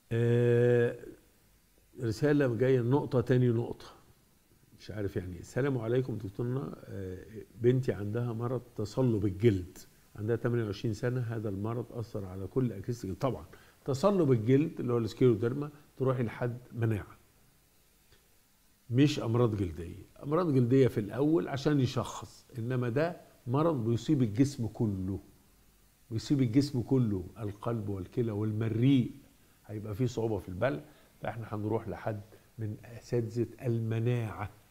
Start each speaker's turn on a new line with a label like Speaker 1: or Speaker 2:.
Speaker 1: آه رسالة جاية نقطة تاني نقطة مش عارف يعني السلام عليكم دكتورنا آه بنتي عندها مرض تصلب الجلد عندها 28 سنة هذا المرض أثر على كل أجهزة الجلد طبعا تصلب الجلد اللي هو السكيروديرما تروحي لحد مناعة مش أمراض جلدية أمراض جلدية في الأول عشان يشخص إنما ده مرض بيصيب الجسم كله بيصيب الجسم كله القلب والكلى والمريء هيبقى فيه صعوبة في البلع فاحنا هنروح لحد من أساتذة المناعة